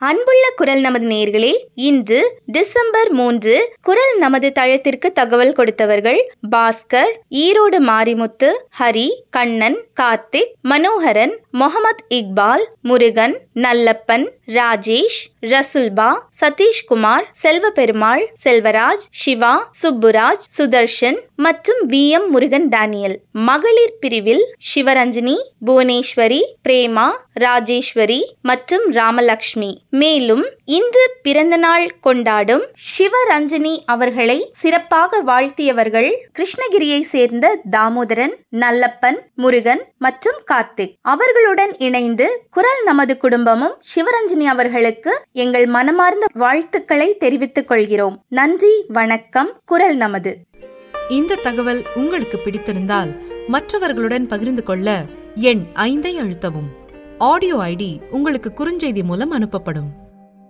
அன்புள்ள குரல் நமது நேர்களே இன்று டிசம்பர் மூன்று குரல் நமது தளத்திற்கு தகவல் கொடுத்தவர்கள் பாஸ்கர் ஈரோடு மாரிமுத்து ஹரி கண்ணன் கார்த்திக் மனோகரன் முகமது இக்பால் முருகன் நல்லப்பன் ராஜேஷ் ரசுல்பா சதீஷ்குமார் செல்வபெருமாள் செல்வராஜ் சிவா சுப்புராஜ் சுதர்ஷன் மற்றும் வி எம் முருகன் டேனியல் மகளிர் பிரிவில் சிவரஞ்சனி புவனேஸ்வரி பிரேமா ராஜேஸ்வரி மற்றும் ராமலக்ஷ்மி மேலும் இன்று பிறந்த நாள் கொண்டாடும் சிவரஞ்சனி அவர்களை சிறப்பாக வாழ்த்தியவர்கள் கிருஷ்ணகிரியை சேர்ந்த தாமோதரன் நல்லப்பன் முருகன் மற்றும் கார்த்திக் அவர்களுடன் இணைந்து குரல் நமது குடும்பமும் சிவரஞ்சனி அவர்களுக்கு எங்கள் மனமார்ந்த வாழ்த்துக்களை தெரிவித்துக் கொள்கிறோம் நன்றி வணக்கம் குரல் நமது இந்த தகவல் உங்களுக்கு பிடித்திருந்தால் மற்றவர்களுடன் பகிர்ந்து கொள்ள எண் ஐந்தை அழுத்தவும் ஆடியோ ஐடி உங்களுக்கு குறுஞ்செய்தி மூலம் அனுப்பப்படும்